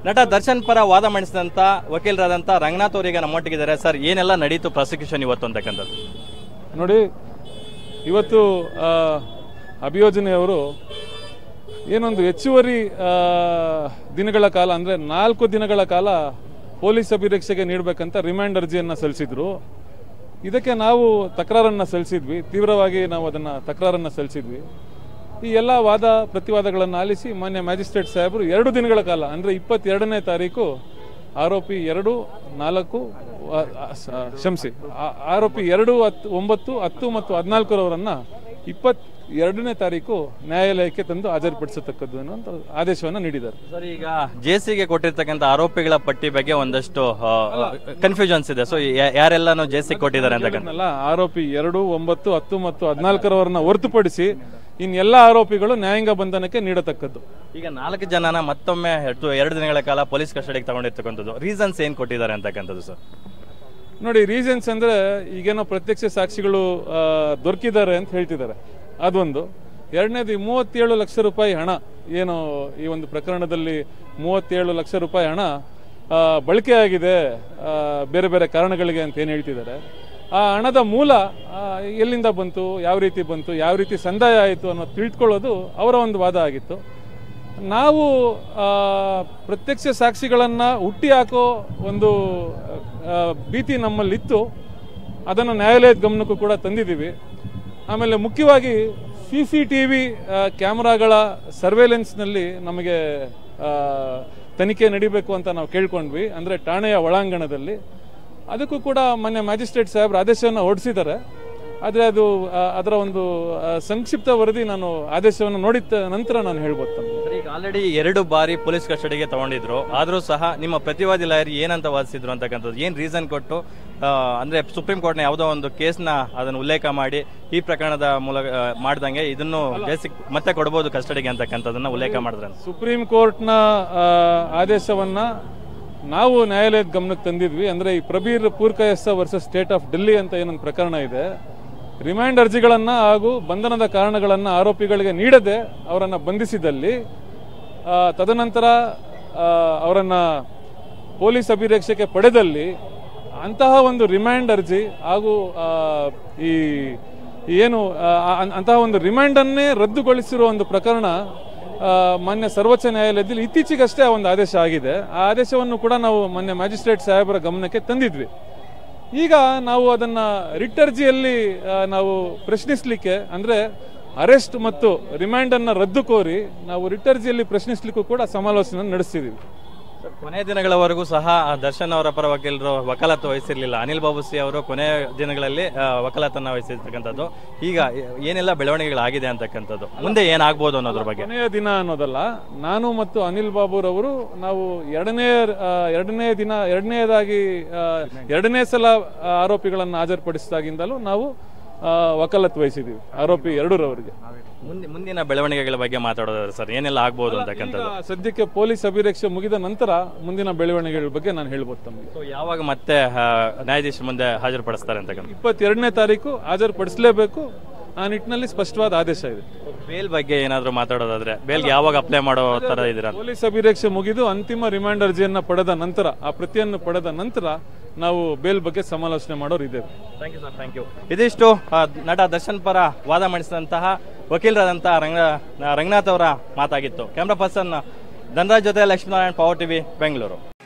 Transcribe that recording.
ನಟ ದರ್ಶನ್ ಪರ ವಾದ ಮಂಡಿಸಿದಂತ ವಕೀಲರಾದಂತ ರಂಗನಾಥ್ ಅವರಿಗೆ ನಮ್ಮೊಟ್ಟಿಗಿದ್ದಾರೆ ಸರ್ ಏನೆಲ್ಲ ನಡೀತು ಪ್ರಾಸಿಕ್ಯೂಷನ್ ಇವತ್ತು ಅಂತಕ್ಕಂಥದ್ದು ನೋಡಿ ಇವತ್ತು ಆ, ಅಭಿಯೋಜನೆಯವರು ಏನೊಂದು ಹೆಚ್ಚುವರಿ ಆ, ದಿನಗಳ ಕಾಲ ಅಂದರೆ ನಾಲ್ಕು ದಿನಗಳ ಕಾಲ ಪೊಲೀಸ್ ಅಭಿರಕ್ಷೆಗೆ ನೀಡಬೇಕಂತ ರಿಮ್ಯಾಂಡ್ ಅರ್ಜಿಯನ್ನು ಸಲ್ಲಿಸಿದ್ರು ಇದಕ್ಕೆ ನಾವು ತಕರಾರನ್ನು ಸಲ್ಲಿಸಿದ್ವಿ ತೀವ್ರವಾಗಿ ನಾವು ಅದನ್ನು ತಕರಾರನ್ನು ಸಲ್ಲಿಸಿದ್ವಿ ಈ ಎಲ್ಲ ವಾದ ಪ್ರತಿವಾದಗಳನ್ನು ಆಲಿಸಿ ಮಾನ್ಯ ಮ್ಯಾಜಿಸ್ಟ್ರೇಟ್ ಸಾಹೇಬರು ಎರಡು ದಿನಗಳ ಕಾಲ ಅಂದರೆ ಇಪ್ಪತ್ತೆರಡನೇ ತಾರೀಕು ಆರೋಪಿ ಎರಡು ನಾಲ್ಕು ಆ, ಆ, ಸ- ಕ್ಷಮಿಸಿ ಆ- ಆರೋಪಿ ಎರಡು ಹತ್ತು ಒಂಬತ್ತು ಹತ್ತು ಮತ್ತು ಹದಿನಾಲ್ಕರವರನ್ನ ಇಪ್ಪತ್ ಎರಡನೇ ತಾರೀಕು ನ್ಯಾಯಾಲಯಕ್ಕೆ ತಂದು ಹಾಜರುಪಡಿಸತಕ್ಕದ್ದು ಅನ್ನುವಂಥ ಆದೇಶವನ್ನು ನೀಡಿದ್ದಾರೆ ಸರ್ ಈಗ ಜೆಸಿಗೆ ಕೊಟ್ಟಿರ್ತಕ್ಕಂಥ ಆರೋಪಿಗಳ ಪಟ್ಟಿ ಬಗ್ಗೆ ಒಂದಷ್ಟು ಕನ್ಫ್ಯೂಷನ್ಸ್ ಇದೆ ಸೊ ಯಾರೆಲ್ಲಾನು ಜೆಸಿ ಕೊಟ್ಟಿದ್ದಾರೆ ಅಂತಕ್ಕಂಥ ಹೇಳಿದ್ನಲ್ಲ, ಆರೋಪಿ ಎರಡು ಒಂಬತ್ತು ಹತ್ತು ಮತ್ತು ಹದಿನಾಲ್ಕರವರನ್ನ ಹೊರತುಪಡಿಸಿ ಇನ್ನೆಲ್ಲ ಆರೋಪಿಗಳು ನ್ಯಾಯಾಂಗ ಬಂಧನಕ್ಕೆ ನೀಡತಕ್ಕದ್ದು ಈಗ ನಾಲ್ಕು ಜನನ ಮತ್ತೊಮ್ಮೆ ಎರಡು ಎರಡು ದಿನಗಳ ಕಾಲ ಪೊಲೀಸ್ ಕಸ್ಟಡಿಗೆ ತಗೊಂಡಿರ್ತಕ್ಕಂಥದ್ದು ರೀಸನ್ಸ್ ಏನ್ ಕೊಟ್ಟಿದ್ದಾರೆ ಅಂತಕ್ಕಂಥದ್ದು ಸರ್ ನೋಡಿ ರೀಸನ್ಸ್ ಅಂದ್ರೆ ಈಗೇನೋ ಪ್ರತ್ಯಕ್ಷ ಸಾಕ್ಷಿಗಳು ಆ, ದೊರಕಿದ್ದಾರೆ ಅಂತ ಹೇಳ್ತಿದ್ದಾರೆ ಅದೊಂದು ಎರಡನೇದು ಈ ಮೂವತ್ತೇಳು ಲಕ್ಷ ರೂಪಾಯಿ ಹಣ ಏನು ಈ ಒಂದು ಪ್ರಕರಣದಲ್ಲಿ ಮೂವತ್ತೇಳು ಲಕ್ಷ ರೂಪಾಯಿ ಹಣ ಆ, ಬಳಕೆ ಆಗಿದೆ ಆ, ಬೇರೆ ಬೇರೆ ಕಾರಣಗಳಿಗೆ ಅಂತ ಏನು ಹೇಳ್ತಿದ್ದಾರೆ ಆ ಹಣದ ಮೂಲ ಆ, ಎಲ್ಲಿಂದ ಬಂತು ಯಾವ ರೀತಿ ಬಂತು ಯಾವ ರೀತಿ ಸಂದಾಯ ಆಯಿತು ಅನ್ನೋದು ತಿಳ್ಕೊಳ್ಳೋದು ಅವರ ಒಂದು ವಾದ ಆಗಿತ್ತು ನಾವು ಆ, ಪ್ರತ್ಯಕ್ಷ ಸಾಕ್ಷಿಗಳನ್ನು ಹುಟ್ಟಿ ಹಾಕೋ ಒಂದು ಆ, ಭೀತಿ ನಮ್ಮಲ್ಲಿತ್ತು ಅದನ್ನು ನ್ಯಾಯಾಲಯದ ಗಮನಕ್ಕೂ ಕೂಡ ತಂದಿದ್ದೀವಿ ಆಮೇಲೆ ಮುಖ್ಯವಾಗಿ ಸಿ ಸಿ ಟಿ ವಿ ಕ್ಯಾಮ್ರಾಗಳ ಸರ್ವೇಲೆನ್ಸ್ನಲ್ಲಿ ನಮಗೆ ಆ, ತನಿಖೆ ನಡಿಬೇಕು ಅಂತ ನಾವು ಕೇಳ್ಕೊಂಡ್ವಿ ಅಂದರೆ ಠಾಣೆಯ ಒಳಾಂಗಣದಲ್ಲಿ ಅದಕ್ಕೂ ಕೂಡ ಮೊನ್ನೆ ಮ್ಯಾಜಿಸ್ಟ್ರೇಟ್ ಸಾಹೇಬ್ರು ಆದೇಶವನ್ನು ಹೊರಡಿಸಿದ್ದಾರೆ ಆದರೆ ಅದು ಆ, ಅದರ ಒಂದು ಆ, ಸಂಕ್ಷಿಪ್ತ ವರದಿ ನಾನು ಆದೇಶವನ್ನು ನೋಡಿದ ನಂತರ ನಾನು ಹೇಳ್ಬೋದು ತಮಗೆ ಸರ್, ಈಗ ಆಲ್ರೆಡಿ ಎರಡು ಬಾರಿ ಪೊಲೀಸ್ ಕಸ್ಟಡಿಗೆ ತಗೊಂಡಿದ್ರು ಆದ್ರೂ ಸಹ ನಿಮ್ಮ ಪ್ರತಿವಾದಿ ಲಾಯರ್ ಏನಂತ ವಾದಿಸಿದ್ರು ಅಂತಕ್ಕಂಥದ್ದು ಏನ್ ರೀಸನ್ ಕೊಟ್ಟು ಆ, ಅಂದ್ರೆ ಸುಪ್ರೀಂ ಕೋರ್ಟ್ನ ಯಾವುದೋ ಒಂದು ಕೇಸ್ನ ಅದನ್ನು ಉಲ್ಲೇಖ ಮಾಡಿ ಈ ಪ್ರಕರಣದ ಮೂಲಕ ಆ, ಮಾಡ್ದಂಗೆ ಇದನ್ನು ಬೇಸಿಕ್ ಮತ್ತೆ ಕೊಡಬಹುದು ಕಸ್ಟಡಿಗೆ ಅಂತಕ್ಕಂಥದ್ದನ್ನ ಉಲ್ಲೇಖ ಮಾಡಿದ್ರೆ ಸುಪ್ರೀಂ ಕೋರ್ಟ್ನ ಆ, ಆದೇಶವನ್ನ ನಾವು ನ್ಯಾಯಾಲಯದ ಗಮನಕ್ಕೆ ತಂದಿದ್ವಿ ಅಂದ್ರೆ ಈ Prabir Purkayastha versus state of Delhi ಅಂತ ಏನೊಂದು ಪ್ರಕರಣ ಇದೆ ರಿಮ್ಯಾಂಡ್ ಅರ್ಜಿಗಳನ್ನ ಹಾಗೂ ಬಂಧನದ ಕಾರಣಗಳನ್ನ ಆರೋಪಿಗಳಿಗೆ ನೀಡದೆ ಅವರನ್ನ ಬಂಧಿಸಿದಲ್ಲಿ ಆ, ತದನಂತರ ಆ, ಅವರನ್ನ ಪೊಲೀಸ್ ಅಭಿರಕ್ಷೆಗೆ ಪಡೆದಲ್ಲಿ ಅಂತಹ ಒಂದು ರಿಮ್ಯಾಂಡ್ ಅರ್ಜಿ ಹಾಗೂ ಆ, ಈ ಏನು ಆ, ಅ- ಅಂತಹ ಒಂದು ರಿಮ್ಯಾಂಡ್ ಅನ್ನೇ ರದ್ದುಗೊಳಿಸಿರುವ ಒಂದು ಪ್ರಕರಣ ಆ, ಮಾನ್ಯ ಸರ್ವೋಚ್ಚ ನ್ಯಾಯಾಲಯದಲ್ಲಿ ಇತ್ತೀಚೆಗಷ್ಟೇ ಆ ಒಂದು ಆದೇಶ ಆಗಿದೆ ಆ ಆದೇಶವನ್ನು ಕೂಡ ನಾವು ಮಾನ್ಯ ಮ್ಯಾಜಿಸ್ಟ್ರೇಟ್ ಸಾಹೇಬರ ಗಮನಕ್ಕೆ ತಂದಿದ್ವಿ ಈಗ ನಾವು ಅದನ್ನ ರಿಟ್ ಅರ್ಜಿಯಲ್ಲಿ ಆ, ನಾವು ಪ್ರಶ್ನಿಸಲಿಕ್ಕೆ ಅಂದ್ರೆ ಅರೆಸ್ಟ್ ಮತ್ತು ರಿಮ್ಯಾಂಡ್ ಅನ್ನ ರದ್ದು ಕೋರಿ ನಾವು ರಿಟ್ ಅರ್ಜಿಯಲ್ಲಿ ಪ್ರಶ್ನಿಸಲಿಕ್ಕೂ ಕೂಡ ಸಮಾಲೋಚನೆ ನಡೆಸ್ತಿದ್ದೀವಿ ಕೊನೆ ದಿನಗಳವರೆಗೂ ಸಹ ಆ ದರ್ಶನ್ ಅವರ ಪರ ವಕೀಲರು ವಕಾಲತ್ತು ವಹಿಸಿರ್ಲಿಲ್ಲ ಅನಿಲ್ ಬಾಬುಸಿ ಅವರು ಕೊನೆ ದಿನಗಳಲ್ಲಿ ಆ, ವಕಾಲತ್ತನ್ನ ವಹಿಸಿರ್ತಕ್ಕಂಥದ್ದು ಈಗ ಏನೆಲ್ಲ ಬೆಳವಣಿಗೆಗಳಾಗಿದೆ ಅಂತಕ್ಕಂಥದ್ದು ಮುಂದೆ ಏನಾಗ್ಬೋದು ಅನ್ನೋದ್ರ ಬಗ್ಗೆ ಕೊನೆಯ ದಿನ ಅನ್ನೋದಲ್ಲ ನಾನು ಮತ್ತು ಅನಿಲ್ ಬಾಬುರವರು ನಾವು ಎರಡನೇ ಆ, ಎರಡನೇ ದಿನ ಎರಡನೇದಾಗಿ ಆ, ಎರಡನೇ ಸಲ ಆ, ಆರೋಪಿಗಳನ್ನು ಹಾಜರುಪಡಿಸಿದಾಗಿಂದಲೂ ನಾವು ಆ, ವಕಾಲತ್ ವಹಿಸಿದ್ದೀವಿ ಆರೋಪಿ ಎರಡೂರವರಿಗೆ ಮುಂದೆ ಮುಂದಿನ ಬೆಳವಣಿಗೆಗಳ ಬಗ್ಗೆ ಮಾತಾಡೋದಾದ್ರೆ ಸರ್ ಏನೆಲ್ಲ ಆಗ್ಬೋದು ಅಂತಕ್ಕಂಥದ್ದು ಈಗ ಸದ್ಯಕ್ಕೆ ಪೊಲೀಸ್ ಅಭಿರಕ್ಷೆ ಮುಗಿದ ನಂತರ ಮುಂದಿನ ಬೆಳವಣಿಗೆಗಳ ಬಗ್ಗೆ ನಾನು ಹೇಳ್ಬೋದು ತಮಗೆ ಸೊ ಯಾವಾಗ ಮತ್ತೆ ಆ, ನ್ಯಾಯಾಧೀಶರ ಮುಂದೆ ಹಾಜರುಪಡಿಸ್ತಾರೆ ಅಂತಕ್ಕಂಥ ಇಪ್ಪತ್ತೆರಡನೇ ತಾರೀಕು ಹಾಜರುಪಡಿಸಲೇಬೇಕು ಆ ನಿಟ್ಟಿನಲ್ಲಿ ಸ್ಪಷ್ಟವಾದ ಆದೇಶ ಇದೆ ಬೇಲ್ ಬಗ್ಗೆ ಏನಾದ್ರು ಮಾತಾಡೋದಾದ್ರೆ ಬೇಲ್ಗೆ ಯಾವಾಗ ಅಪ್ಲೈ ಮಾಡೋ ತರ ಇದೀರಾ ಪೊಲೀಸ್ ಅಭಿರಕ್ಷೆ ಮುಗಿದು ಅಂತಿಮ ರಿಮಾಂಡ್ ಅರ್ಜಿಯನ್ನ ಪಡೆದ ನಂತರ ಆ ಪ್ರತಿಯನ್ನು ಪಡೆದ ನಂತರ ನಾವು ಬೇಲ್ ಬಗ್ಗೆ ಸಮಾಲೋಚನೆ ಮಾಡೋರು ಇದ್ದೇವೆ thank you sir thank you ಇದಿಷ್ಟು ಆ, ನಟ ದರ್ಶನ್ ಪರ ವಾದ ಮಂಡಿಸಿದಂತಹ ವಕೀಲರಾದಂತಹ ರಂಗ ರಂಗನಾಥ್ ಅವರ ಮಾತಾಗಿತ್ತು ಕ್ಯಾಮ್ರಾ ಪರ್ಸನ್ ಧನರಾಜ್ ಜೊತೆ ಲಕ್ಷ್ಮೀನಾರಾಯಣ್ ಪವರ್ ಟಿವಿ ಬೆಂಗಳೂರು